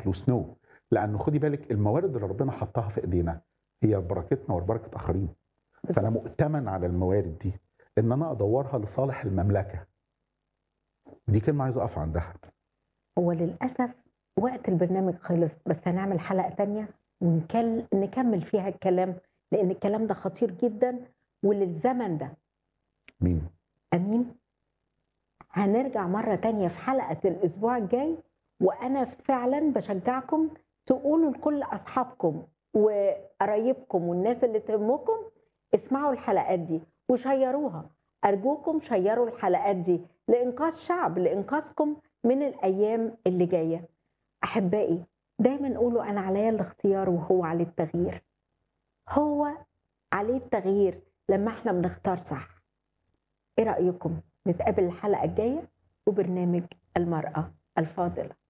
فلوس نو لانه خدي بالك الموارد اللي ربنا حطها في ايدينا هي بركتنا وبركه اخرين فانا مؤتمن على الموارد دي ان انا ادورها لصالح المملكه دي كلمه عايز اقف عندها هو للأسف وقت البرنامج خلص بس هنعمل حلقة تانية ونكل... نكمل فيها الكلام لأن الكلام ده خطير جدا وللزمن ده مين أمين هنرجع مرة تانية في حلقة الأسبوع الجاي وأنا فعلا بشجعكم تقولوا لكل أصحابكم وقرايبكم والناس اللي تهمكم اسمعوا الحلقات دي وشيروها أرجوكم شيروا الحلقات دي لإنقاذ شعب لإنقاذكم من الأيام اللي جاية أحبائي دايما قولوا أنا عليا الاختيار وهو عليه التغيير هو عليه التغيير لما احنا بنختار صح ايه رأيكم نتقابل الحلقة الجاية وبرنامج المرأة الفاضلة